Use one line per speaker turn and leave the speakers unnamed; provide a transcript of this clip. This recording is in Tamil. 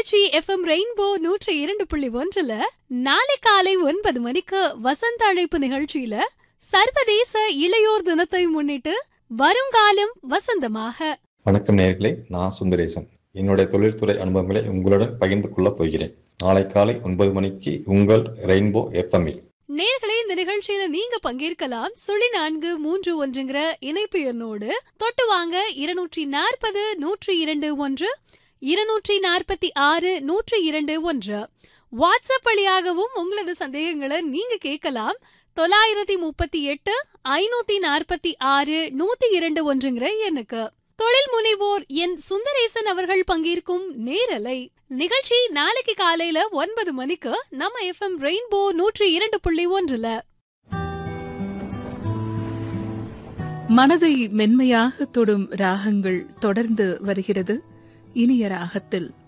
திருச்சி எஃப்எம் ரெயின்போ நூற்றி இரண்டு புள்ளி ஒன்றுல நாளை காலை ஒன்பது மணிக்கு வசந்த அழைப்பு நிகழ்ச்சியில சர்வதேச இளையோர் தினத்தை முன்னிட்டு வருங்காலம் வசந்தமாக
வணக்கம் நேர்களே நான் சுந்தரேசன் என்னுடைய தொழில்துறை அனுபவங்களை உங்களுடன் பகிர்ந்து கொள்ளப் போகிறேன் நாளை காலை ஒன்பது மணிக்கு உங்கள் ரெயின்போ எஃப்எம்மில்
நேர்களே இந்த நிகழ்ச்சியில நீங்க பங்கேற்கலாம் சுழி நான்கு மூன்று ஒன்றுங்கிற இணைப்பு எண்ணோடு தொட்டு வாங்க இருநூற்றி நாற்பது நூற்றி இரண்டு ஒன்று இருநூற்றி நாற்பத்தி ஆறு நூற்றி இரண்டு ஒன்று வாட்ஸ்அப் வழியாகவும் உங்களது சந்தேகங்களை நீங்க கேட்கலாம் தொள்ளாயிரத்தி முப்பத்தி எட்டு ஐநூத்தி நாற்பத்தி ஆறு நூத்தி இரண்டு ஒன்றுங்கிற எண்ணுக்கு தொழில் முனைவோர் என் சுந்தரேசன் அவர்கள் பங்கேற்கும் நேரலை நிகழ்ச்சி நாளைக்கு காலையில ஒன்பது மணிக்கு நம்ம எஃப்எம் ரெயின்போ நூற்றி இரண்டு புள்ளி ஒன்றுல
மனதை மென்மையாக தொடும் ராகங்கள் தொடர்ந்து வருகிறது இனிய ராகத்தில்